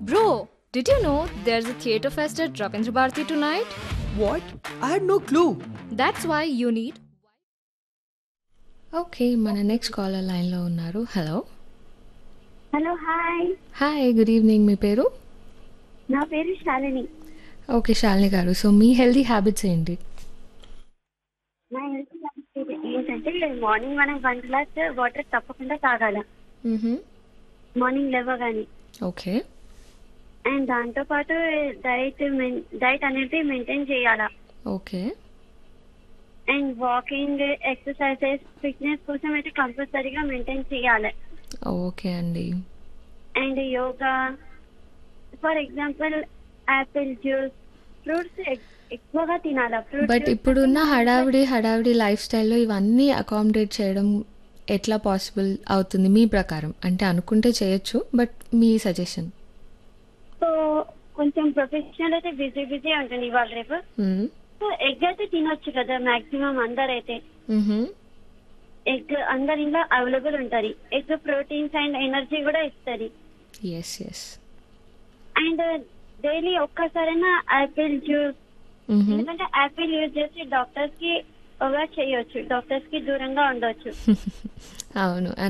Bro, did you know there's a theatre fest at Ravindra Bharati tonight? What? I had no clue. That's why you need. Okay మన next caller లైన్లో ఉన్నారు hello hello hi hi good evening మీ పేరు నా పేరు Shalini okay Shalini గారు so మీ healthy habits ఏంటి నా హెల్త్ ఏంటంటే మార్నింగ్ మనం వన్ గ్లాస్ వాటర్ తప్పకుండా తాగాల మార్నింగ్ లేవగానే ఓకే అండ్ దాంతో పాటు డైట్ డైట్ అనేది మెయింటైన్ చేయాలా okay and walking exercises fitness కోసం అయితే కంపల్సరీగా మెయింటైన్ చేయాలి ఓకే అండి and yoga for example apple juice fruits ఎక్కువగా తినాలా బట్ ఫ్రూట్స్ ఇప్పుడున్న హడావిడి హడావిడి లైఫ్ స్టైల్లో ఇవన్నీ అకామిడేట్ చేయడం ఎట్లా పాసిబుల్ అవుతుంది మీ ప్రకారం అంటే అనుకుంటే చేయొచ్చు బట్ మీ సజెషన్ సో కొంచెం ప్రొఫెషనల్ అయితే బిజీ బిజీ ఉంటుంది ఇవాళ రేపు సో ఎగ్ అయితే తినొచ్చు కదా మాక్సిమం అందరైతే ఎగ్ అందరి ఇంట్లో అవైలబుల్ ఉంటది ఎగ్ ప్రోటీన్స్ అండ్ ఎనర్జీ కూడా ఇస్తుంది ఎస్ ఎస్ అండ్ డైలీ ఒక్కసారైనా యాపిల్ జ్యూస్ ఎందుకంటే యాపిల్ యూజ్ చేసి డాక్టర్స్ కి అవాయిడ్ చేయొచ్చు డాక్టర్స్ కి దూరంగా ఉండొచ్చు అవును